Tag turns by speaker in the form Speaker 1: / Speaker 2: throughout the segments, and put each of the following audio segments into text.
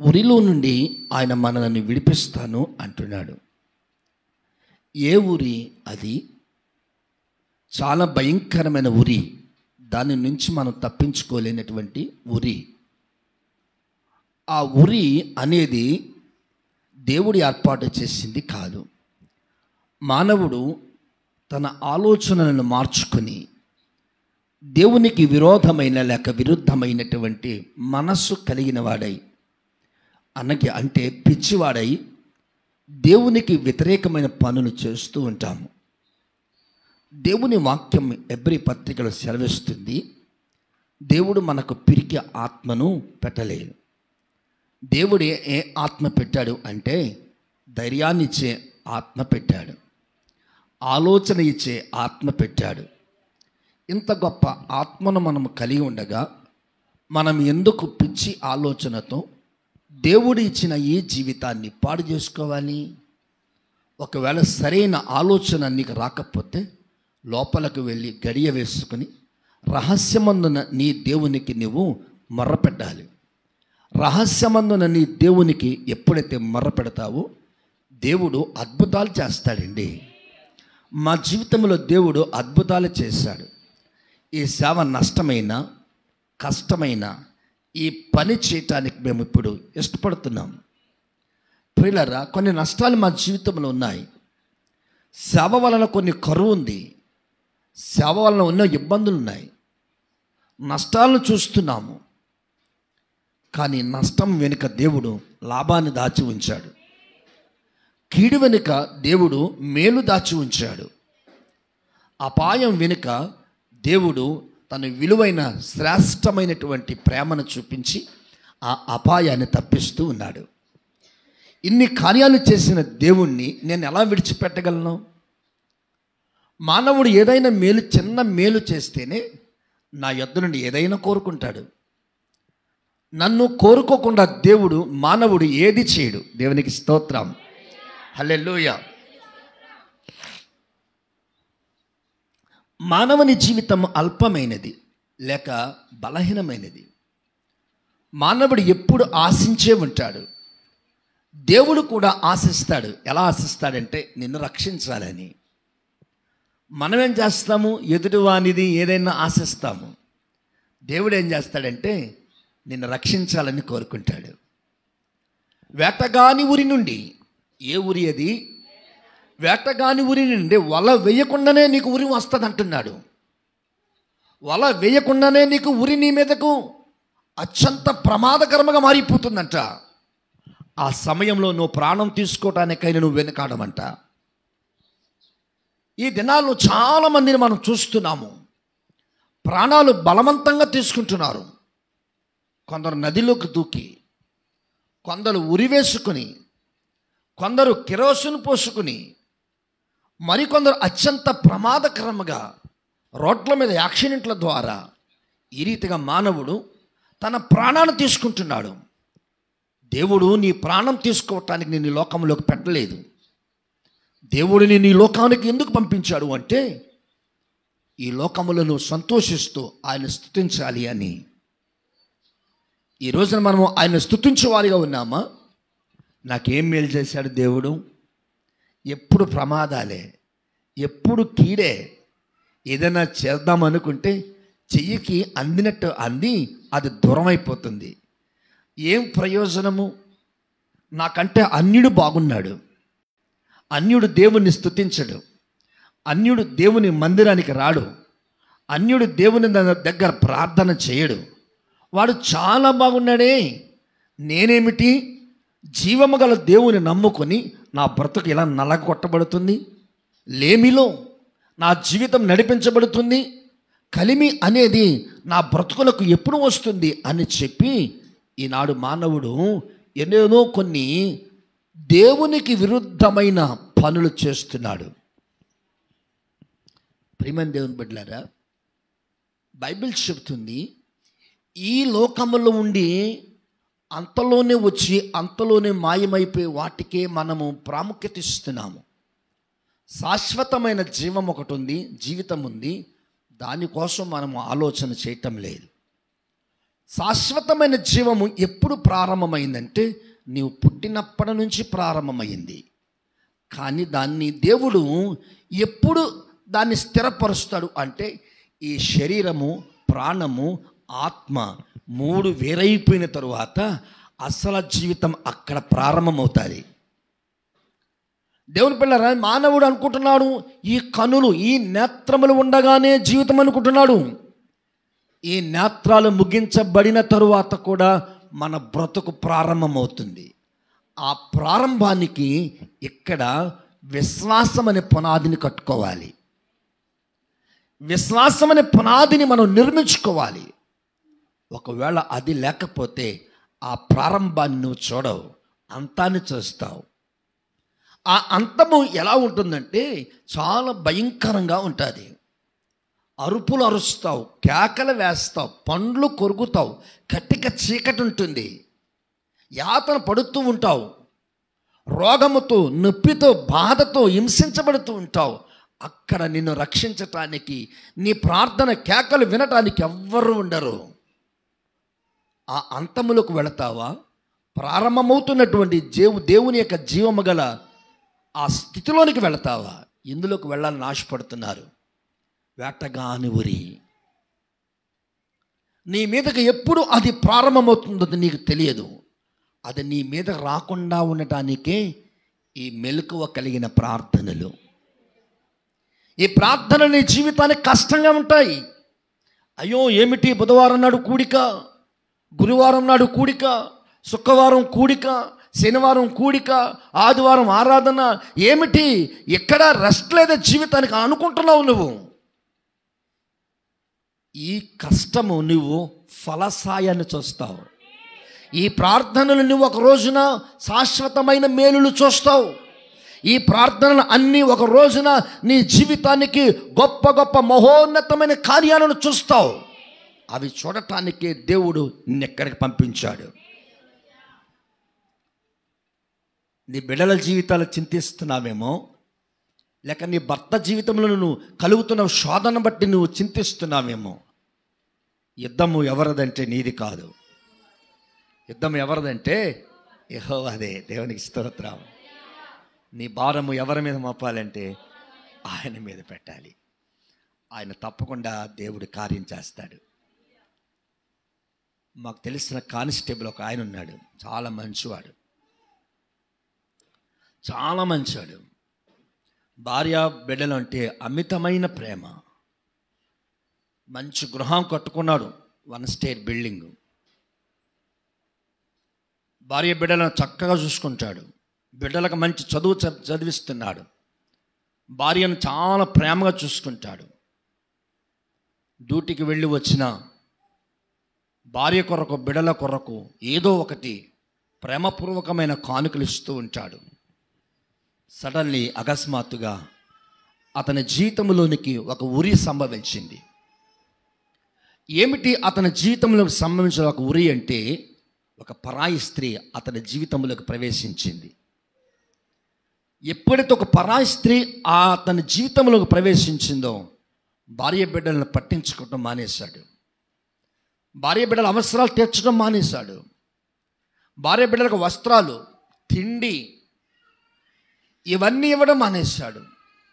Speaker 1: ఉరిలో నుండి ఆయన మనల్ని విడిపిస్తాను అంటున్నాడు ఏ ఊరి అది చాలా భయంకరమైన ఉరి దాని నుంచి మనం తప్పించుకోలేనటువంటి ఉరి ఆ ఉరి అనేది దేవుడి ఏర్పాటు చేసింది కాదు మానవుడు తన ఆలోచనలను మార్చుకొని దేవునికి విరోధమైన లేక విరుద్ధమైనటువంటి మనస్సు కలిగిన వాడై అనకి అంటే పిచ్చివాడై దేవునికి వ్యతిరేకమైన పనులు చేస్తూ ఉంటాము దేవుని వాక్యం ఎబ్రి పత్రికలో సెలవిస్తుంది దేవుడు మనకు పిరికి ఆత్మను పెట్టలేదు దేవుడు ఏ- ఏ ఆత్మ పెట్టాడు అంటే ధైర్యాన్ని ఇచ్చే ఆత్మ పెట్టాడు ఆలోచన ఇచ్చే ఆత్మ పెట్టాడు ఇంత గొప్ప ఆత్మను మనం కలిగి ఉండగా మనం ఎందుకు పిచ్చి ఆలోచనతో దేవుడు ఇచ్చిన ఈ జీవితాన్ని పాడు చేసుకోవాలి ఒకవేళ సరైన ఆలోచన నీకు రాకపోతే లోపలకు వెళ్ళి గడియ వేసుకుని రహస్యమందున నీ దేవునికి నువ్వు మొర్రపెట్టాలి రహస్యమందున నీ దేవునికి ఎప్పుడైతే మొర్రపెడతావో దేవుడు అద్భుతాలు చేస్తాడండి మా జీవితంలో దేవుడు అద్భుతాలు చేశాడు ఈ సేవ నష్టమైన కష్టమైన ఈ పని చేయటానికి మేము ఇప్పుడు ఇష్టపడుతున్నాం ప్రియులరా కొన్ని నష్టాలు మా జీవితంలో ఉన్నాయి సేవ వలన కొన్ని కరువు ఉంది సేవ వలన ఉన్న ఇబ్బందులు ఉన్నాయి నష్టాలను చూస్తున్నాము కానీ నష్టం వెనుక దేవుడు లాభాన్ని దాచి ఉంచాడు కీడు వెనుక దేవుడు మేలు దాచి ఉంచాడు అపాయం వెనుక దేవుడు తన విలువైన శ్రేష్టమైనటువంటి ప్రేమను చూపించి ఆ అపాయాన్ని తప్పిస్తూ ఉన్నాడు ఇన్ని కార్యాలు చేసిన దేవుణ్ణి నేను ఎలా విడిచిపెట్టగలను మానవుడు ఏదైనా మేలు చిన్న మేలు చేస్తేనే నా యొద్ద నుండి ఏదైనా కోరుకుంటాడు నన్ను కోరుకోకుండా దేవుడు మానవుడు ఏది చేయడు దేవునికి స్తోత్రం హల్లెలూయా మానవుని జీవితం అల్పమైనది లేక బలహీనమైనది మానవుడు ఎప్పుడు ఆశించే ఉంటాడు దేవుడు కూడా ఆశిస్తాడు ఎలా ఆశిస్తాడంటే నిన్ను రక్షించాలని మనం ఏం చేస్తాము ఎదుటివానిది ఏదైనా ఆశిస్తాము దేవుడు ఏం చేస్తాడంటే నిన్ను రక్షించాలని కోరుకుంటాడు వేటగాని ఊరి నుండి ఏ ఊరి అది వేటగాని ఊరి నుండి వల వేయకుండానే నీకు ఉరి వస్తుంది అంటున్నాడు వల వేయకుండానే నీకు ఉరి నీ మీదకు అత్యంత ప్రమాదకరంగా మారిపోతుందంట ఆ సమయంలో నువ్వు ప్రాణం తీసుకోవటానికైనా నువ్వు వెనుకాడమంట ఈ దినాల్లో చాలా మందిని మనం చూస్తున్నాము ప్రాణాలు బలవంతంగా తీసుకుంటున్నారు కొందరు నదిలోకి దూకి కొందరు ఉరివేసుకుని కొందరు కిరోసిన్ పోసుకుని మరికొందరు అత్యంత ప్రమాదకరంగా రోడ్ల మీద యాక్సిడెంట్ల ద్వారా ఈ రీతిగా మానవుడు తన ప్రాణాన్ని తీసుకుంటున్నాడు దేవుడు నీ ప్రాణం తీసుకోవటానికి నేను ఈ లోకంలోకి పెట్టలేదు దేవుడు నేను ఈ లోకానికి ఎందుకు పంపించాడు అంటే ఈ లోకములో నువ్వు సంతోషిస్తూ ఆయన స్థుతించాలి అని ఈ రోజున మనము ఆయన స్థుతించేవారిగా ఉన్నామా నాకేం మేలు చేశాడు దేవుడు ఎప్పుడు ప్రమాదాలే ఎప్పుడు కీడే ఏదైనా చేద్దాం అనుకుంటే చెయ్యికి అందినట్టు అంది అది దూరం అయిపోతుంది ఏం ప్రయోజనము నాకంటే అన్యుడు బాగున్నాడు అన్యుడు దేవుణ్ణి స్తుతించడు అన్యుడు దేవుని మందిరానికి రాడు అన్యుడు దేవుని ద- దగ్గర ప్రార్థన చేయడు వాడు చాలా బాగున్నాడే నేనేమిటి జీవము గల దేవుని నమ్ముకొని నా బ్రతుకు ఇలా నలగొట్టబడుతుంది లేమిలో నా జీవితం నడిపించబడుతుంది కలిమి అనేది నా బ్రతుకులకు ఎప్పుడు వస్తుంది అని చెప్పి ఈనాడు మానవుడు ఎన్నెన్నో కొన్ని దేవునికి విరుద్ధమైన పనులు చేస్తున్నాడు ప్రియమైన దేవుని బిడ్డలారా బైబిల్ చెబుతుంది ఈ లోకములో ఉండి అంతలోనే వచ్చి అంతలోనే మాయమైపోయే వాటికే మనము ప్రాముఖ్యత ఇస్తున్నాము శాశ్వతమైన జీవం ఒకటి ఉంది జీవితం ఉంది దానికోసం మనము ఆలోచన చేయటం లేదు శాశ్వతమైన జీవము ఎప్పుడు ప్రారంభమైందంటే నీవు పుట్టినప్పటి నుంచి ప్రారంభమైంది కానీ దాన్ని దేవుడు ఎప్పుడు దాన్ని స్థిరపరుస్తాడు అంటే ఈ శరీరము ప్రాణము ఆత్మ మూడు వేరైపోయిన తరువాత అసలు జీవితం అక్కడ ప్రారంభమవుతుంది దేవుని పిల్లరా మానవుడు అనుకుంటున్నాడు ఈ కనులు ఈ నేత్రములు ఉండగానే జీవితం అనుకుంటున్నాడు ఈ నేత్రాలు ముగించబడిన తరువాత కూడా మన బ్రతుకు ప్రారంభమవుతుంది ఆ ప్రారంభానికి ఇక్కడ విశ్వాసం అనే పునాదిని కట్టుకోవాలి విశ్వాసం అనే పునాదిని మనం నిర్మించుకోవాలి ఒకవేళ అది లేకపోతే ఆ ప్రారంభాన్ని నువ్వు చూడవు అంతాన్ని చూస్తావు ఆ అంతము ఎలా ఉంటుందంటే చాలా భయంకరంగా ఉంటుంది అరుపులు అరుస్తావు కేకలు వేస్తావు పండ్లు కొరుకుతావు కట్టిక చీకటి ఉంటుంది యాతన పడుతూ ఉంటావు రోగముతో నొప్పితో బాధతో హింసించబడుతూ ఉంటావు అక్కడ నిన్ను రక్షించటానికి నీ ప్రార్థన కేకలు వినటానికి ఎవ్వరు ఉండరు ఆ అంతములకు వెళతావా ప్రారంభమవుతున్నటువంటి దేవు దేవుని యొక్క జీవము గల ఆ స్థితిలోనికి వెళతావా ఇందులోకి వెళ్ళాలని ఆశపడుతున్నారు వేటగాని ఉరి నీ మీదకి ఎప్పుడు అది ప్రారంభమవుతుందో నీకు తెలియదు అది నీ మీద రాకుండా ఉండటానికే ఈ మెలకువ కలిగిన ప్రార్థనలు ఈ ప్రార్థన నీ జీవితానికి కష్టంగా ఉంటాయి అయ్యో ఏమిటి బుధవారం నాడు కూడిక గురువారం నాడు కూడిక శుక్రవారం కూడిక శనివారం కూడిక ఆదివారం ఆరాధన ఏమిటి ఎక్కడ రెస్ట్ లేదా జీవితానికి అనుకుంటున్నావు నువ్వు ఈ కష్టము నువ్వు ఫలసాయాన్ని చూస్తావు ఈ ప్రార్థనలు నువ్వు ఒక రోజున శాశ్వతమైన మేలులు చూస్తావు ఈ ప్రార్థనలు అన్నీ ఒక రోజున నీ జీవితానికి గొప్ప గొప్ప మహోన్నతమైన కార్యాలను చూస్తావు అవి చూడటానికి దేవుడు నిన్నెక్కడికి పంపించాడు నీ బిడ్డల జీవితాలు చింతిస్తున్నావేమో లేక నీ భర్త జీవితంలో నువ్వు కలుగుతున్న శోధన బట్టి నువ్వు చింతిస్తున్నావేమో యుద్ధము ఎవరిదంటే నీది కాదు యుద్ధం ఎవరిదంటే యహో అదే దేవునికి స్తోత్రం నీ భారము ఎవరి మీద మోపాలంటే ఆయన మీద పెట్టాలి ఆయన తప్పకుండా దేవుడు కార్యం చేస్తాడు మాకు తెలిసిన కానిస్టేబుల్ ఒక ఆయన ఉన్నాడు చాలా మంచివాడు చాలా మంచివాడు భార్య బిడ్డలు అంటే అమితమైన ప్రేమ మంచి గృహం కట్టుకున్నాడు వన్ స్టేట్ బిల్డింగ్ భార్య బిడ్డలను చక్కగా చూసుకుంటాడు బిడ్డలకు మంచి చదువు చ- చదివిస్తున్నాడు భార్యను చాలా ప్రేమగా చూసుకుంటాడు డ్యూటీకి వెళ్ళి వచ్చిన భార్య కొరకు బిడ్డల కొరకు ఏదో ఒకటి ప్రేమపూర్వకమైన కానుకలు ఇస్తూ ఉంటాడు సడన్లీ అకస్మాత్తుగా అతని జీవితంలోనికి ఒక ఉరి సంభవించింది ఏమిటి అతని జీవితంలోకి సంభవించిన ఒక ఉరి అంటే ఒక పరాయి స్త్రీ అతని జీవితంలోకి ప్రవేశించింది ఎప్పుడైతే ఒక పరాయి స్త్రీ ఆ అతని జీవితంలోకి ప్రవేశించిందో భార్య బిడ్డలను పట్టించుకోవటం మానేశాడు భార్య బిడ్డల అవసరాలు తీర్చడం మానేశాడు భార్య బిడ్డలకు వస్త్రాలు తిండి ఇవన్నీ ఇవ్వడం మానేశాడు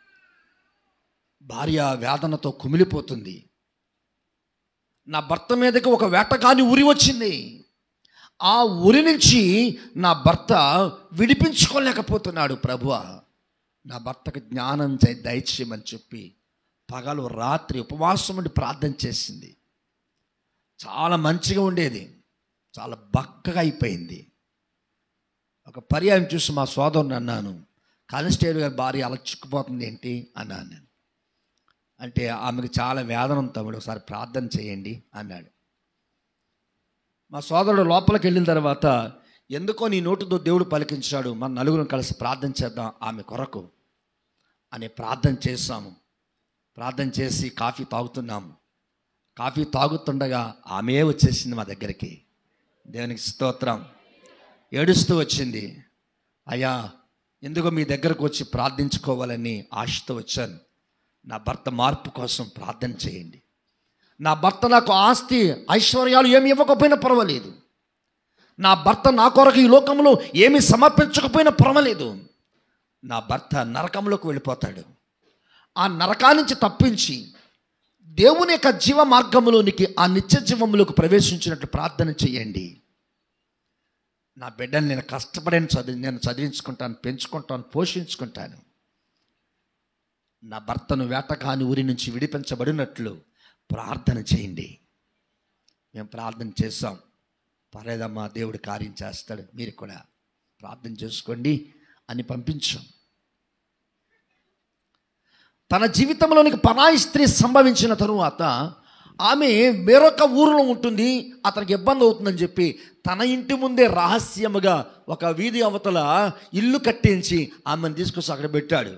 Speaker 1: భార్య వేదనతో కుమిలిపోతుంది నా భర్త మీదకి ఒక వేటగాని ఉరి వచ్చింది ఆ ఉరి నుంచి నా భర్త విడిపించుకోలేకపోతున్నాడు ప్రభువ నా భర్తకు జ్ఞానం చే- దయచేయమని చెప్పి పగలు రాత్రి ఉపవాసం ఉండి ప్రార్థన చేసింది చాలా మంచిగా ఉండేది చాలా బక్కగా అయిపోయింది ఒక పర్యాయం చూసి మా సోదరుని అన్నాను కానిస్టేబుల్ గారి భార్య అలా చిక్కుపోతుంది ఏంటి అన్నాను నేను అంటే ఆమెకు చాలా వేదన ఉంది తమ్ముడు ఒకసారి ప్రార్థన చేయండి అన్నాడు మా సోదరుడు లోపలికి వెళ్ళిన తర్వాత ఎందుకో నీ నోటితో దేవుడు పలికించాడు మన నలుగురం కలిసి ప్రార్థన చేద్దాం ఆమె కొరకు అని ప్రార్థన చేశాము ప్రార్థన చేసి కాఫీ తాగుతున్నాము కాఫీ తాగుతుండగా ఆమె వచ్చేసింది మా దగ్గరికి దేవునికి స్తోత్రం ఏడుస్తూ వచ్చింది అయ్యా ఎందుకో మీ దగ్గరకు వచ్చి ప్రార్థించుకోవాలని ఆశతో వచ్చాను నా భర్త మార్పు కోసం ప్రార్థన చేయండి నా భర్త నాకు ఆస్తి ఐశ్వర్యాలు ఏమి ఇవ్వకపోయినా పర్వాలేదు నా భర్త నా కొరకు ఈ లోకంలో ఏమి సమర్పించకపోయినా పర్వాలేదు నా భర్త నరకంలోకి వెళ్ళిపోతాడు ఆ నరకా నుంచి తప్పించి దేవుని యొక్క జీవ మార్గంలోనికి ఆ నిత్య జీవంలోకి ప్రవేశించినట్లు ప్రార్థన చేయండి నా బిడ్డని నేను కష్టపడని చదివి నేను చదివించుకుంటాను పెంచుకుంటాను పోషించుకుంటాను నా భర్తను వేటకాని ఊరి నుంచి విడిపించబడినట్లు ప్రార్థన చేయండి మేము ప్రార్థన చేస్తాం పర్లేదమ్మా దేవుడు కార్యం చేస్తాడు మీరు కూడా ప్రార్థన చేసుకోండి అని పంపించాం తన జీవితంలోనికి పరాయి స్త్రీ సంభవించిన తరువాత ఆమె వేరొక ఊరిలో ఉంటుంది అతనికి ఇబ్బంది అవుతుందని చెప్పి తన ఇంటి ముందే రహస్యముగా ఒక వీధి అవతల ఇల్లు కట్టించి ఆమెను తీసుకొచ్చి అక్కడ పెట్టాడు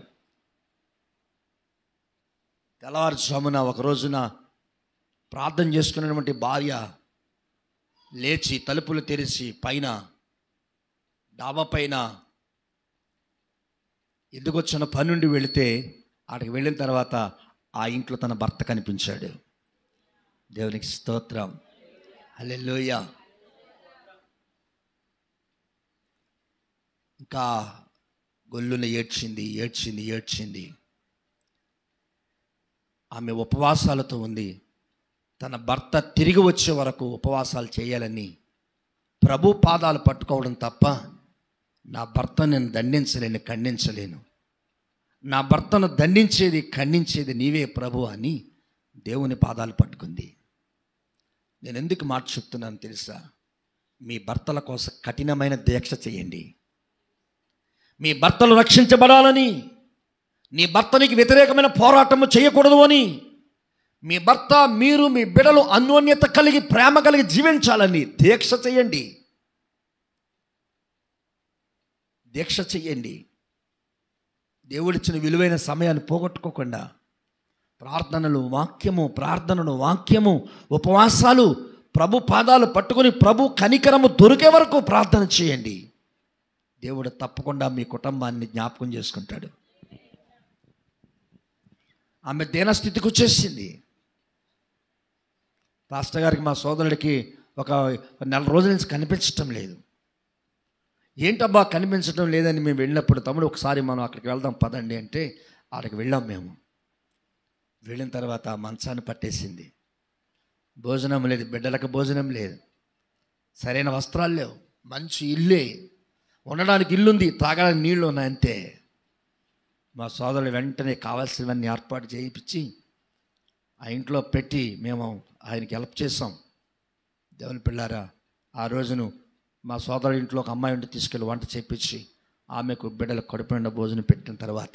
Speaker 1: తెల్లవారుజామున ఒక రోజున ప్రార్థన చేసుకున్నటువంటి భార్య లేచి తలుపులు తెరిచి పైన డాబా పైన ఎందుకు వచ్చిన పని నుండి వెళితే అక్కడికి వెళ్ళిన తర్వాత ఆ ఇంట్లో తన భర్త కనిపించాడు దేవునికి స్తోత్రం హల్లెలూయా ఇంకా గొల్లున ఏడ్చింది ఏడ్చింది ఏడ్చింది ఆమె ఉపవాసాలతో ఉంది తన భర్త తిరిగి వచ్చే వరకు ఉపవాసాలు చేయాలని ప్రభు పాదాలు పట్టుకోవడం తప్ప నా భర్త నేను దండించలేను ఖండించలేను నా భర్తను దండించేది ఖండించేది నీవే ప్రభు అని దేవుని పాదాలు పట్టుకుంది నేను ఎందుకు మాట చెప్తున్నాను తెలుసా మీ భర్తల కోసం కఠినమైన దీక్ష చేయండి మీ భర్తలు రక్షించబడాలని నీ భర్తనికి వ్యతిరేకమైన పోరాటము చేయకూడదు అని మీ భర్త మీరు మీ బిడలు అన్యోన్యత కలిగి ప్రేమ కలిగి జీవించాలని దీక్ష చేయండి దీక్ష చెయ్యండి దేవుడిచ్చిన విలువైన సమయాన్ని పోగొట్టుకోకుండా ప్రార్థనలు వాక్యము ప్రార్థనలు వాక్యము ఉపవాసాలు ప్రభు పాదాలు పట్టుకొని ప్రభు కనికరము దొరికే వరకు ప్రార్థన చేయండి దేవుడు తప్పకుండా మీ కుటుంబాన్ని జ్ఞాపకం చేసుకుంటాడు ఆమె దీనస్థితికి వచ్చేసింది పాస్టర్ గారికి మా సోదరుడికి ఒక నెల రోజుల నుంచి కనిపించటం లేదు ఏంటబ్బా కనిపించడం లేదని మేము వెళ్ళినప్పుడు తమ్ముడు ఒకసారి మనం అక్కడికి వెళ్దాం పదండి అంటే అక్కడికి వెళ్ళాం మేము వెళ్ళిన తర్వాత ఆ మంచాన్ని పట్టేసింది భోజనం లేదు బిడ్డలకు భోజనం లేదు సరైన వస్త్రాలు లేవు మంచి ఇల్లే ఉండడానికి ఇల్లుంది తాగడానికి నీళ్ళు ఉన్నాయి అంతే మా సోదరుడు వెంటనే కావాల్సినవన్నీ ఏర్పాటు చేయించి ఆ ఇంట్లో పెట్టి మేము ఆయనకి హెల్ప్ చేసాం దేవుని పిల్లారా ఆ రోజును మా సోదరు ఇంట్లో ఒక అమ్మాయి ఉంటే తీసుకెళ్ళి వంట చేపించి ఆమెకు బిడ్డలకు కడుపునిండా భోజనం పెట్టిన తర్వాత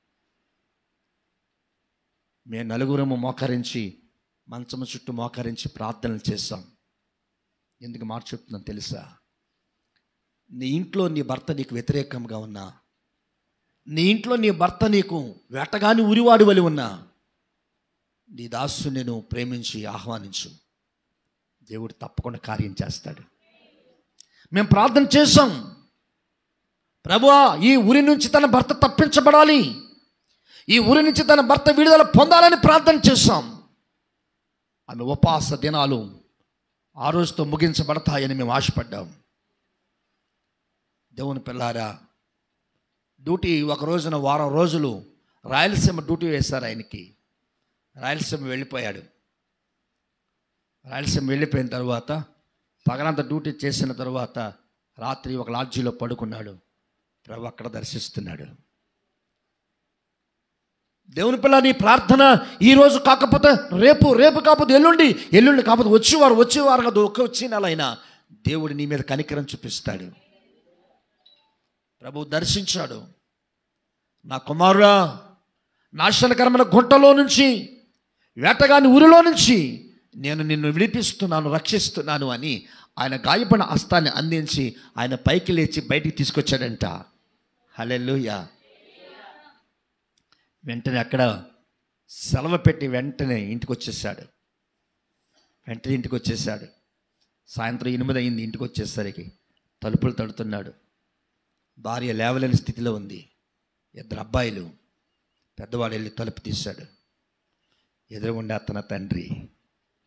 Speaker 1: మేము నలుగురము మోకరించి మంచము చుట్టూ మోకరించి ప్రార్థనలు చేస్తాం ఎందుకు మాట చెప్తున్నాను తెలుసా నీ ఇంట్లో నీ భర్త నీకు వ్యతిరేకంగా ఉన్నా నీ ఇంట్లో నీ భర్త నీకు వేటగాని ఉరివాడు వలి ఉన్నా నీ దాసు నేను ప్రేమించి ఆహ్వానించు దేవుడు తప్పకుండా కార్యం చేస్తాడు మేము ప్రార్థన చేసాం ప్రభువా ఈ ఊరి నుంచి తన భర్త తప్పించబడాలి ఈ ఊరి నుంచి తన భర్త విడుదల పొందాలని ప్రార్థన చేశాం ఆమె ఉపవాస దినాలు ఆ రోజుతో ముగించబడతాయని మేము ఆశపడ్డాం దేవుని పిల్లారా డ్యూటీ ఒక రోజున వారం రోజులు రాయలసీమ డ్యూటీ వేశారు ఆయనకి రాయలసీమ వెళ్ళిపోయాడు రాయలసీమ వెళ్ళిపోయిన తర్వాత పగలంతా డ్యూటీ చేసిన తర్వాత రాత్రి ఒక లాడ్జీలో పడుకున్నాడు ప్రభు అక్కడ దర్శిస్తున్నాడు దేవుని పిల్ల నీ ప్రార్థన ఈ రోజు కాకపోతే రేపు రేపు కాకపోతే ఎల్లుండి ఎల్లుండి కాకపోతే వచ్చేవారు వచ్చేవారు కాదు ఒక్క వచ్చే నెల అయినా దేవుడు నీ మీద కనికరం చూపిస్తాడు ప్రభు దర్శించాడు నా కుమారుడా నాశనకరమైన గుంటలో నుంచి వేటగాని ఊరిలో నుంచి నేను నిన్ను విడిపిస్తున్నాను రక్షిస్తున్నాను అని ఆయన గాయపడిన హస్తాన్ని అందించి ఆయన పైకి లేచి బయటికి తీసుకొచ్చాడంట హలెల్లుయా వెంటనే అక్కడ సెలవు పెట్టి వెంటనే ఇంటికి వచ్చేసాడు వెంటనే ఇంటికి వచ్చేసాడు సాయంత్రం ఎనిమిది అయింది ఇంటికి వచ్చేసరికి తలుపులు తడుతున్నాడు భార్య లేవలేని స్థితిలో ఉంది ఇద్దరు అబ్బాయిలు పెద్దవాడు వెళ్ళి తలుపు తీశాడు ఎదురుగుండా తన తండ్రి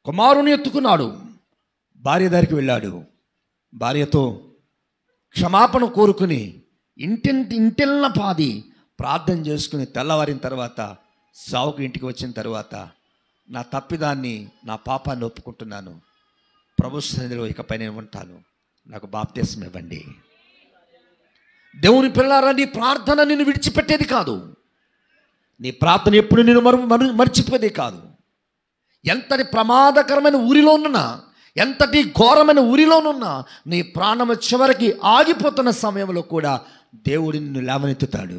Speaker 1: కుమారుని ఎత్తుకున్నాడు భార్య దగ్గరికి వెళ్ళాడు భార్యతో క్షమాపణ కోరుకుని ఇంటింటి ఇంటిన్న పాది ప్రార్థన చేసుకుని తెల్లవారిన తర్వాత సావుకు ఇంటికి వచ్చిన తర్వాత నా తప్పిదాన్ని నా పాపాన్ని ఒప్పుకుంటున్నాను ప్రభు సన్నిధిలో ఇకపై నేను ఉంటాను నాకు బాప్తీసం ఇవ్వండి దేవుని పిల్లారా నీ ప్రార్థన నిన్ను విడిచిపెట్టేది కాదు నీ ప్రార్థన ఎప్పుడు నేను మరు మరు- మర్చిపోయేది కాదు ఎంతటి ప్రమాదకరమైన ఊరిలోనున్నా ఎంతటి ఘోరమైన ఊరిలోనున్నా నీ ప్రాణం చివరికి ఆగిపోతున్న సమయంలో కూడా దేవుడు నిన్ను లేవనెత్తుతాడు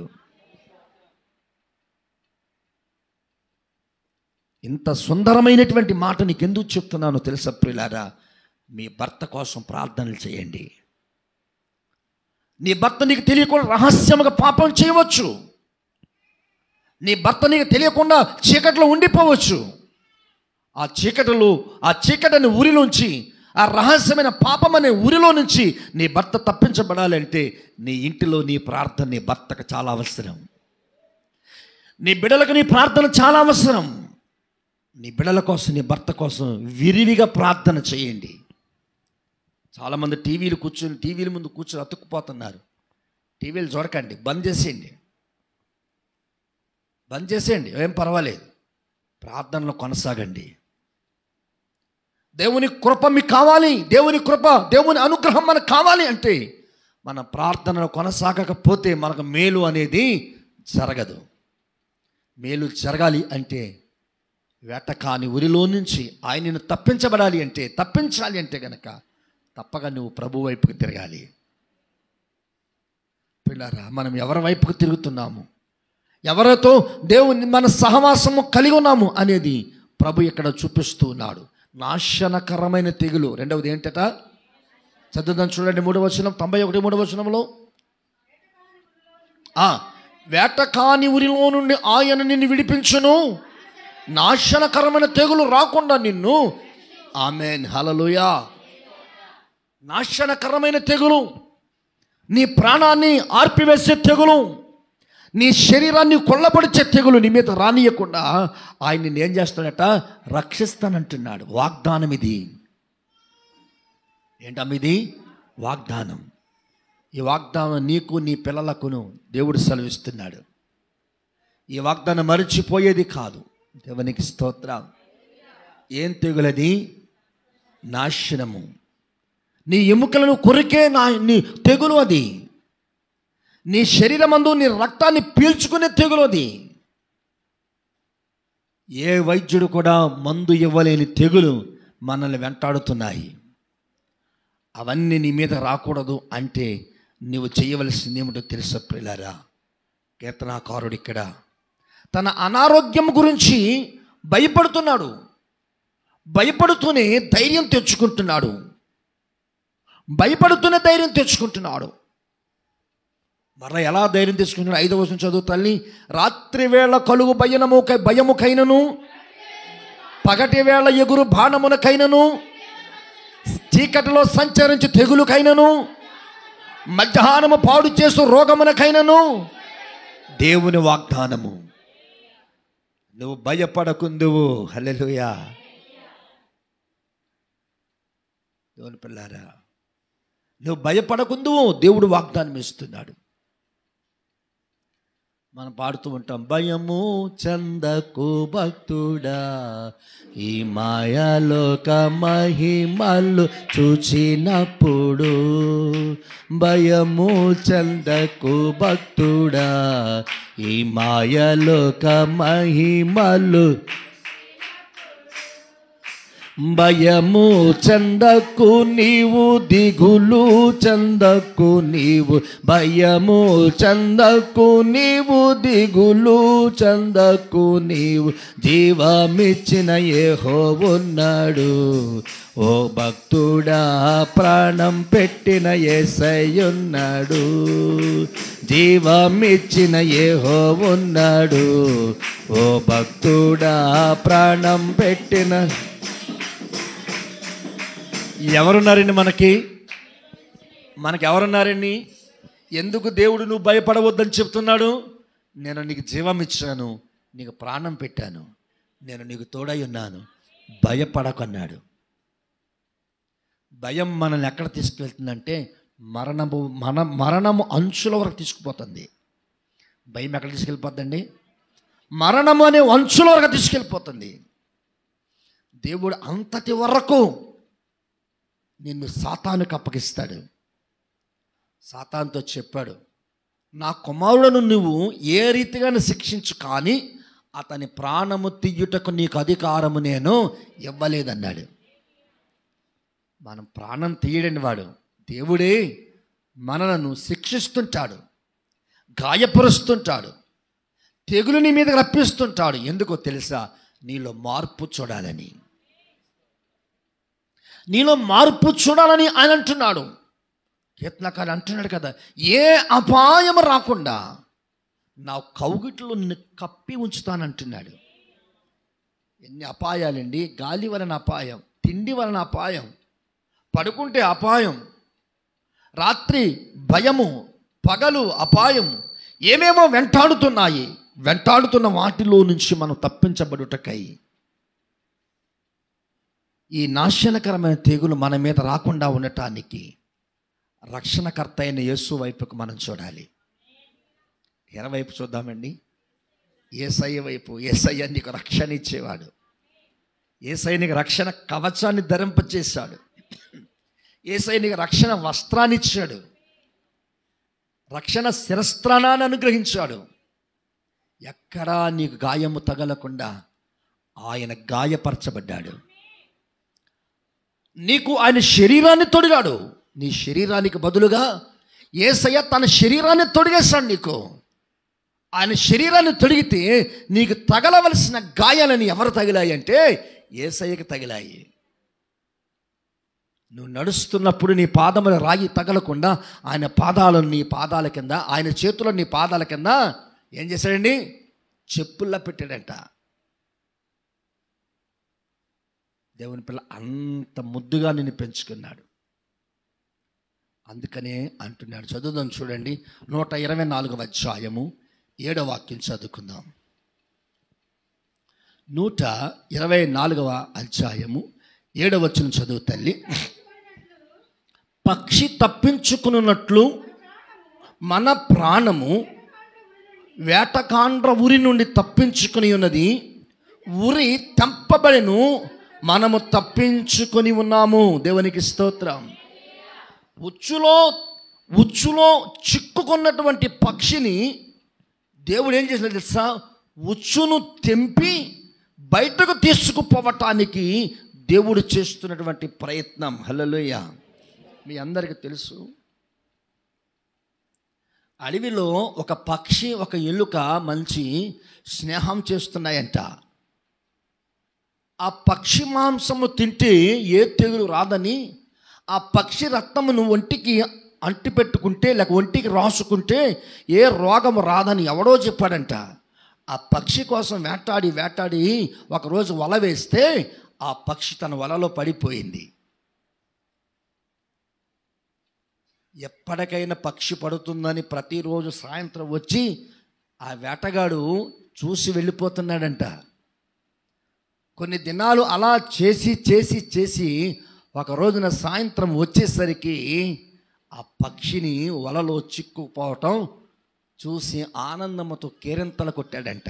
Speaker 1: ఇంత సుందరమైనటువంటి మాట నీకు ఎందుకు చెప్తున్నానో తెలుసా ప్రియులారా మీ భర్త కోసం ప్రార్థనలు చేయండి నీ భర్త నీకు తెలియకుండా రహస్యముగా పాపం చేయవచ్చు నీ భర్త నీకు తెలియకుండా చీకట్లో ఉండిపోవచ్చు ఆ చీకటిలో ఆ చీకటిని ఊరిలోంచి ఆ రహస్యమైన పాపం అనే ఊరిలో నుంచి నీ భర్త తప్పించబడాలంటే నీ ఇంటిలో నీ ప్రార్థన నీ భర్తకు చాలా అవసరం నీ బిడ్డలకు నీ ప్రార్థన చాలా అవసరం నీ బిడ్డల కోసం నీ భర్త కోసం విరివిగా ప్రార్థన చేయండి చాలామంది టీవీలు కూర్చొని టీవీల ముందు కూర్చొని అతుక్కుపోతున్నారు టీవీలు చూడకండి బంద్ చేసేయండి బంద్ చేసేయండి ఏం పర్వాలేదు ప్రార్థనలో కొనసాగండి దేవుని కృప మీకు కావాలి దేవుని కృప దేవుని అనుగ్రహం మనకు కావాలి అంటే మన ప్రార్థనలో కొనసాగకపోతే మనకు మేలు అనేది జరగదు మేలు జరగాలి అంటే వేటకాని ఉరిలో నుంచి ఆయనను తప్పించబడాలి అంటే తప్పించాలి అంటే గనక తప్పక నువ్వు ప్రభు వైపుకు తిరగాలి పిల్లరా మనం ఎవరి వైపుకు తిరుగుతున్నాము ఎవరితో దేవుని మన సహవాసము కలిగి ఉన్నాము అనేది ప్రభు ఇక్కడ చూపిస్తూ ఉన్నాడు నాశనకరమైన తెగులు రెండవది ఏంటట చదువుదాం చూడండి మూడవ వచనం తొంభై ఒకటి మూడవ వచనంలో ఆ, వేటకాని ఉరిలో నుండి ఆయన నిన్ను విడిపించును నాశనకరమైన తెగులు రాకుండా నిన్ను ఆమెన్ హలలుయా నాశనకరమైన తెగులు నీ ప్రాణాన్ని ఆర్పివేసే తెగులు నీ శరీరాన్ని కొల్లబడిచే తెగులు నీ మీద రానియకుండా ఆయన నిన్ను ఏం చేస్తాడట రక్షిస్తానంటున్నాడు వాగ్దానం ఇది ఏంటమ్మిది వాగ్దానం ఈ వాగ్దానం నీకు నీ పిల్లలకును దేవుడు సెలవిస్తున్నాడు ఈ వాగ్దానం మరిచిపోయేది కాదు దేవునికి స్తోత్రం ఏం తెగులది నాశనము నీ ఎముకలను కొరికే నా నీ తెగులు అది నీ శరీరమందు నీ రక్తాన్ని పీల్చుకునే తెగులు అది ఏ వైద్యుడు కూడా మందు ఇవ్వలేని తెగులు మనల్ని వెంటాడుతున్నాయి అవన్నీ నీ మీద రాకూడదు అంటే నువ్వు చేయవలసింది ఏమిటో తెలుసా ప్రిలారా కీర్తనాకారుడు ఇక్కడ తన అనారోగ్యం గురించి భయపడుతున్నాడు భయపడుతూనే ధైర్యం తెచ్చుకుంటున్నాడు భయపడుతూనే ధైర్యం తెచ్చుకుంటున్నాడు మరలా ఎలా ధైర్యం తెచ్చుకుంటున్నాడు ఐదవ వచనం చదువు తల్లి రాత్రి వేళ కలుగు భయనము భయముకైనను పగటి వేళ ఎగురు బాణమునకైనను చీకటిలో సంచరించి తెగులుకైనను మధ్యాహ్నము పాడు చేస్తూ రోగమునకైనను దేవుని వాగ్దానము నువ్వు భయపడకుందువు హల్లెలూయా దేవుని పిల్లారా నువ్వు భయపడకుందువు దేవుడు వాగ్దానం ఇస్తున్నాడు మనం పాడుతూ ఉంటాం భయము చందకు భక్తుడా ఈ మాయాలోక మహిమలు చూచినప్పుడు భయము చందకు భక్తుడా ఈ మాయలోక మహిమలు భయము చందకు నీవు దిగులు చందకు నీవు భయము చందకు నీవు దిగులు చందకు నీవు జీవమిచ్చిన ఏహో ఉన్నాడు ఓ భక్తుడా ప్రాణం పెట్టిన ఏసయ్యున్నాడు జీవమిచ్చిన ఏహో ఉన్నాడు ఓ భక్తుడా ప్రాణం పెట్టిన ఎవరున్నారండి మనకి మనకి ఎవరున్నారండి ఎందుకు దేవుడు నువ్వు భయపడవద్దని చెప్తున్నాడు నేను నీకు జీవం ఇచ్చాను నీకు ప్రాణం పెట్టాను నేను నీకు తోడై ఉన్నాను భయపడకన్నాడు భయం మనల్ని ఎక్కడ తీసుకెళ్తుందంటే మరణము మన మరణము అంచుల వరకు తీసుకుపోతుంది భయం ఎక్కడ తీసుకెళ్ళిపోతుందండి మరణం అనే అంచుల వరకు తీసుకెళ్ళిపోతుంది దేవుడు అంతటి వరకు నిన్ను సాతానుకు అప్పగిస్తాడు సాతాన్తో చెప్పాడు నా కుమారులను నువ్వు ఏ రీతిగానే శిక్షించు కానీ అతని ప్రాణము తీయుటకు నీకు అధికారము నేను ఇవ్వలేదన్నాడు మనం ప్రాణం తీయడని వాడు దేవుడే మనలను శిక్షిస్తుంటాడు గాయపరుస్తుంటాడు తెగులు నీ మీద రప్పిస్తుంటాడు ఎందుకో తెలుసా నీలో మార్పు చూడాలని నీలో మార్పు చూడాలని ఆయన అంటున్నాడు కీర్తనకారు అంటున్నాడు కదా ఏ అపాయం రాకుండా నా కౌగిట్లో నిన్ను కప్పి ఉంచుతానంటున్నాడు ఎన్ని అపాయాలండి గాలి వలన అపాయం తిండి వలన అపాయం పడుకుంటే అపాయం రాత్రి భయము పగలు అపాయం ఏమేమో వెంటాడుతున్నాయి వెంటాడుతున్న వాటిలో నుంచి మనం తప్పించబడుటకై ఈ నాశనకరమైన తెగులు మన మీద రాకుండా ఉండటానికి రక్షణకర్త అయిన యేసు వైపుకు మనం చూడాలి ఎర వైపు చూద్దామండి ఏసయ్య వైపు ఏసయ్య నీకు రక్షణ ఇచ్చేవాడు ఏసయ్య నీకు రక్షణ కవచాన్ని ధరింపచేశాడు ఏసయ్య నీకు రక్షణ వస్త్రాన్ని ఇచ్చాడు రక్షణ శిరస్త్రానాన్ని అనుగ్రహించాడు ఎక్కడా నీకు గాయము తగలకుండా ఆయన గాయపరచబడ్డాడు నీకు ఆయన శరీరాన్ని తొడిగాడు నీ శరీరానికి బదులుగా ఏసయ్య తన శరీరాన్ని తొడిగేశాడు నీకు ఆయన శరీరాన్ని తొడిగితే నీకు తగలవలసిన గాయాలని ఎవరు తగిలాయి అంటే ఏసయ్యకి తగిలాయి నువ్వు నడుస్తున్నప్పుడు నీ పాదముల రాగి తగలకుండా ఆయన పాదాలను నీ పాదాల కింద ఆయన చేతులు నీ పాదాల కింద ఏం చేశాడండి చెప్పుల్లా పెట్టాడంట దేవుని పిల్ల అంత ముద్దుగా నిన్ను పెంచుకున్నాడు అందుకనే అంటున్నాడు చదువుదాం చూడండి నూట ఇరవై నాలుగవ అధ్యాయము ఏడో వాక్యం చదువుకుందాం నూట ఇరవై నాలుగవ అధ్యాయము ఏడవ వచ్చిన చదువు తల్లి పక్షి తప్పించుకున్నట్లు మన ప్రాణము వేటకాండ్ర ఉరి నుండి తప్పించుకుని ఉన్నది ఉరి తెంపబడిను మనము తప్పించుకొని ఉన్నాము దేవునికి స్తోత్రం ఉచ్చులో ఉచ్చులో చిక్కుకున్నటువంటి పక్షిని దేవుడు ఏం చేసిన తెలుసా ఉచ్చును తెంపి బయటకు తీసుకుపోవటానికి దేవుడు చేస్తున్నటువంటి ప్రయత్నం హల్లెలూయా మీ అందరికీ తెలుసు అడవిలో ఒక పక్షి ఒక ఎలుక మంచి స్నేహం చేస్తున్నాయంట ఆ పక్షి మాంసము తింటే ఏ తెగులు రాదని ఆ పక్షి రక్తమును ఒంటికి అంటి పెట్టుకుంటే లేక ఒంటికి రాసుకుంటే ఏ రోగము రాదని ఎవడో చెప్పాడంట ఆ పక్షి కోసం వేటాడి వేటాడి ఒకరోజు వల వేస్తే ఆ పక్షి తన వలలో పడిపోయింది ఎప్పటికైనా పక్షి పడుతుందని ప్రతిరోజు సాయంత్రం వచ్చి ఆ వేటగాడు చూసి వెళ్ళిపోతున్నాడంట కొన్ని దినాలు అలా చేసి చేసి చేసి ఒక రోజున సాయంత్రం వచ్చేసరికి ఆ పక్షిని వలలో చిక్కుపోవటం చూసి ఆనందముతో కేరింతలు కొట్టాడంట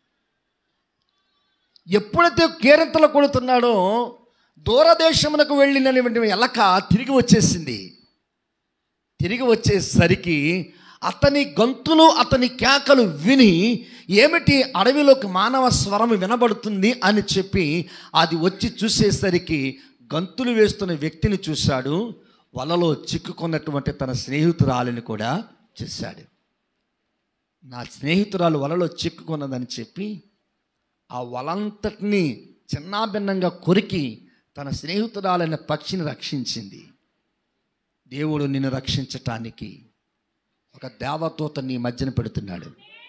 Speaker 1: ఎప్పుడైతే కేరింతలు కొడుతున్నాడో దూరదేశమునకు వెళ్ళినటువంటి ఎలక తిరిగి వచ్చేసింది తిరిగి వచ్చేసరికి అతని గొంతులు అతని కేకలు విని ఏమిటి అడవిలోకి మానవ స్వరం వినబడుతుంది అని చెప్పి అది వచ్చి చూసేసరికి గంతులు వేస్తున్న వ్యక్తిని చూశాడు వలలో చిక్కుకున్నటువంటి తన స్నేహితురాలిని కూడా చూశాడు నా స్నేహితురాలు వలలో చిక్కుకున్నదని చెప్పి ఆ వలంతటిని చిన్నాభిన్నంగా కొరికి తన స్నేహితురాలైన పక్షిని రక్షించింది దేవుడు నిన్ను రక్షించటానికి ఒక దేవదూత నీ మధ్యన పెడుతున్నాడు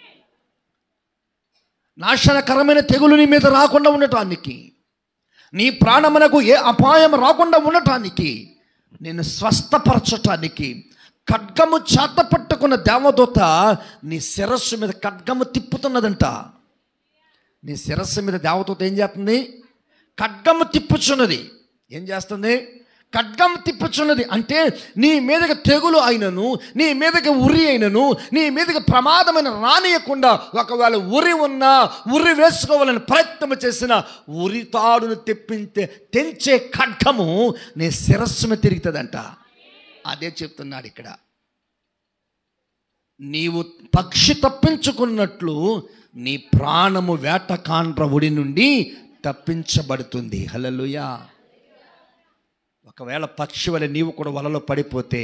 Speaker 1: నాశనకరమైన తెగులు నీ మీద రాకుండా ఉండటానికి నీ ప్రాణమునకు ఏ అపాయం రాకుండా ఉండటానికి నిన్ను స్వస్థపరచటానికి ఖడ్గము చేత పట్టుకున్న దేవదూత నీ శిరస్సు మీద ఖడ్గము తిప్పుతున్నదంట నీ శిరస్సు మీద దేవదూత ఏం చేస్తుంది ఖడ్గము తిప్పుచున్నది ఏం చేస్తుంది ఖడ్గం తిప్పుచున్నది అంటే నీ మీదకి తెగులు అయినను నీ మీదకి ఉరి అయినను నీ మీదకి ప్రమాదమైన రానియకుండా ఒకవేళ ఉరి ఉన్నా ఉరి వేసుకోవాలని ప్రయత్నం చేసిన ఉరి తాడును తెప్పించే తెంచే ఖడ్గము నీ శిరస్సు మీద తిరుగుతుందంట అదే చెప్తున్నాడు ఇక్కడ నీవు పక్షి తప్పించుకున్నట్లు నీ ప్రాణము వేటకాండ్ర ఉడి నుండి తప్పించబడుతుంది హల్లెలూయా ఒకవేళ పక్షి వలె నీవు కూడా వలలో పడిపోతే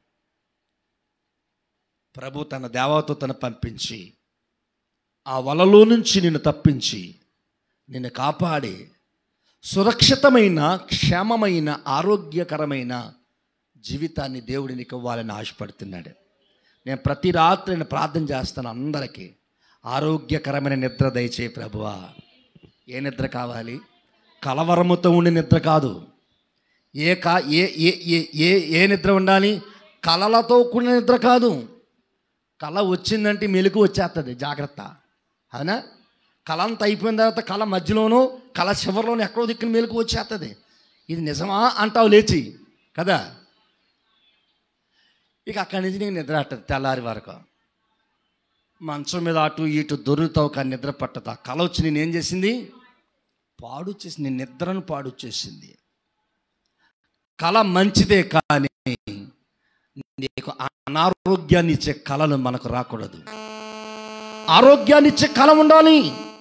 Speaker 1: ప్రభు తన దేవతను పంపించి ఆ వలలో నుంచి నిన్ను తప్పించి నిన్ను కాపాడి సురక్షితమైన క్షేమమైన ఆరోగ్యకరమైన జీవితాన్ని దేవుడు నీకు ఇవ్వాలని ఆశపడుతున్నాడు నేను ప్రతి రాత్రి నేను ప్రార్థన చేస్తాను అందరికీ ఆరోగ్యకరమైన నిద్ర దయచే ప్రభువా ఏ నిద్ర కావాలి కలవరముతో ఉండే నిద్ర కాదు ఏ కా ఏ ఏ ఏ ఏ ఏ నిద్ర ఉండాలి కలలతో కూడిన నిద్ర కాదు కళ వచ్చిందంటే మెలకు వచ్చేస్తుంది జాగ్రత్త అవునా కళ అంతా అయిపోయిన తర్వాత కళ మధ్యలోనూ కళ చివరిలోనూ ఎక్కడో దిక్కున మెలకు వచ్చేస్తుంది ఇది నిజమా అంటావు లేచి కదా ఇక అక్కడి నుంచి నీకు నిద్ర పట్టదు తెల్లారి వరకు మంచం మీద అటు ఇటు దొరుకుతావు కానీ నిద్ర పట్టదు ఆ కళ వచ్చి నేను ఏం చేసింది పాడు చేసింది నీ నిద్రను పాడు చేసింది కళ మంచిదే కానీ నీకు అనారోగ్యాన్ని ఇచ్చే కళలు మనకు రాకూడదు ఆరోగ్యాన్ని ఇచ్చే కళ ఉండాలి